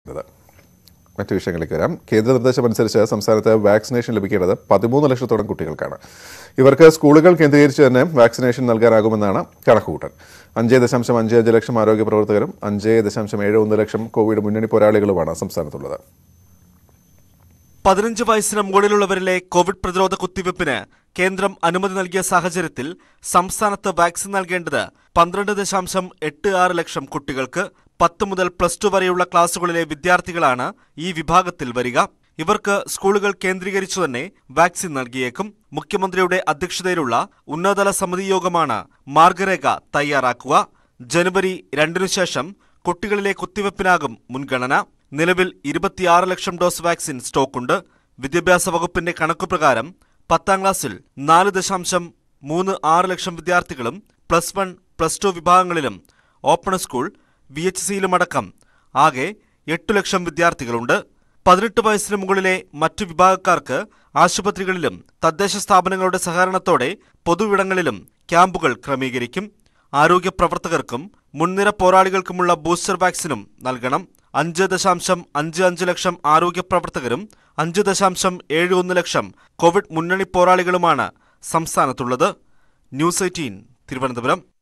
ഇത് മറ്റു വിഷയങ്ങളിലേക്ക് വരാം കേന്ദ്ര നിർദ്ദേശമനുസരിച്ച് സംസ്ഥാനത്ത് വാക്സിനേഷൻ ലഭിക്കേണ്ടത് പതിമൂന്ന് ലക്ഷത്തോളം കുട്ടികൾക്കാണ് ഇവർക്ക് സ്കൂളുകൾ കേന്ദ്രീകരിച്ച് തന്നെ വാക്സിനേഷൻ നൽകാനാകുമെന്നാണ് കണക്കുകൂട്ടൽ അഞ്ച് ദശാംശം അഞ്ച് അഞ്ച് ലക്ഷം ആരോഗ്യ പ്രവർത്തകരും അഞ്ച് ദശാംശം ഏഴ് ഒന്ന് ലക്ഷം കോവിഡ് മുന്നണി പോരാളികളുമാണ് സംസ്ഥാനത്തുള്ളത് പതിനഞ്ച് വയസ്സിന് മുകളിലുള്ളവരിലെ കോവിഡ് പ്രതിരോധ കുത്തിവയ്പ്പിന് കേന്ദ്രം അനുമതി നൽകിയ സാഹചര്യത്തിൽ സംസ്ഥാനത്ത് വാക്സിൻ നൽകേണ്ടത് പന്ത്രണ്ട് ദശാംശം എട്ട് ആറ് ലക്ഷം കുട്ടികൾക്ക് പത്ത് മുതൽ പ്ലസ് ടു വരെയുള്ള ക്ലാസുകളിലെ വിദ്യാർത്ഥികളാണ് ഈ വിഭാഗത്തിൽ വരിക ഇവർക്ക് സ്കൂളുകൾ കേന്ദ്രീകരിച്ചു തന്നെ വാക്സിൻ നൽകിയേക്കും മുഖ്യമന്ത്രിയുടെ അധ്യക്ഷതയിലുള്ള ഉന്നതതല സമിതി യോഗമാണ് മാർഗരേഖ തയ്യാറാക്കുക ജനുവരി രണ്ടിനു ശേഷം കുട്ടികളിലെ കുത്തിവയ്പ്പിനാകും മുൻഗണന നിലവിൽ ഇരുപത്തിയാറ് ലക്ഷം ഡോസ് വാക്സിൻ സ്റ്റോക്കുണ്ട് വിദ്യാഭ്യാസ വകുപ്പിന്റെ കണക്കുപ്രകാരം പത്താം ക്ലാസ്സിൽ നാല് ദശാംശം മൂന്ന് ആറ് ലക്ഷം വിദ്യാർത്ഥികളും പ്ലസ് വൺ പ്ലസ് ടു വിഭാഗങ്ങളിലും ഓപ്പൺ സ്കൂൾ വി എച്ച് സിയിലുമടക്കം ആകെ എട്ടു ലക്ഷം വിദ്യാർത്ഥികളുണ്ട് പതിനെട്ട് വയസ്സിന് മുകളിലെ മറ്റു വിഭാഗക്കാർക്ക് ആശുപത്രികളിലും തദ്ദേശ സ്ഥാപനങ്ങളുടെ സഹകരണത്തോടെ പൊതുവിടങ്ങളിലും ക്യാമ്പുകൾ ക്രമീകരിക്കും ആരോഗ്യ പ്രവർത്തകർക്കും മുൻനിര പോരാളികൾക്കുമുള്ള ബൂസ്റ്റർ വാക്സിനും നൽകണം അഞ്ച് ദശാംശം അഞ്ച് അഞ്ച് ലക്ഷം ആരോഗ്യ പ്രവർത്തകരും അഞ്ച് ദശാംശം ഏഴ് ഒന്ന് ലക്ഷം കോവിഡ് മുന്നണി പോരാളികളുമാണ് സംസ്ഥാനത്തുള്ളത് ന്യൂസ് എയ്റ്റീൻ തിരുവനന്തപുരം